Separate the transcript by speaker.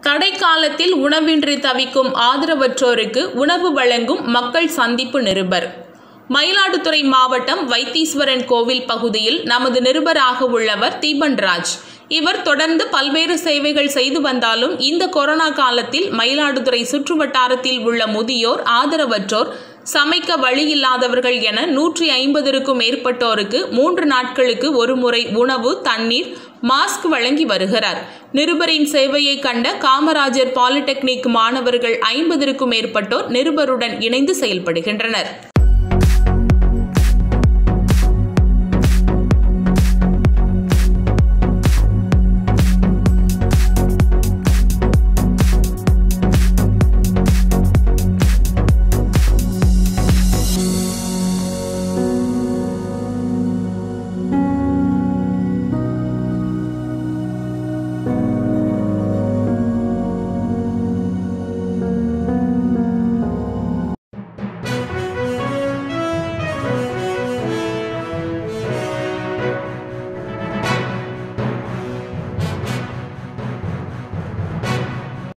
Speaker 1: தடைக்காலத்தில் உணவின்றி தவிக்கும் ஆதரவற்றோருக்கு உணவு வழங்கும் மக்கள் சந்திப்பு நிருபர் மயிலாடுதுறை மாவட்டம் வைத்தீஸ்வரன் கோவில் பகுதியில் நமது நிருபராக உள்ளவர் தீபன்ராஜ் இவர் தொடர்ந்து பல்வேறு சேவைகள் செய்து வந்தாலும் இந்த கொரோனா காலத்தில் மயிலாடுதுறை சுற்றுவட்டாரத்தில் உள்ள முதியோர் ஆதரவற்றோர் சமைக்க வழியில்லாதவர்கள் என நூற்றி ஐம்பதற்கும் மேற்பட்டோருக்கு மூன்று நாட்களுக்கு ஒருமுறை உணவு தண்ணீர் மாஸ்க் வழங்கி வருகிறார் நிருபரின் சேவையை கண்ட காமராஜர் பாலிடெக்னிக் மாணவர்கள் ஐம்பதற்கும் மேற்பட்டோர் நிருபருடன் இணைந்து செயல்படுகின்றனர்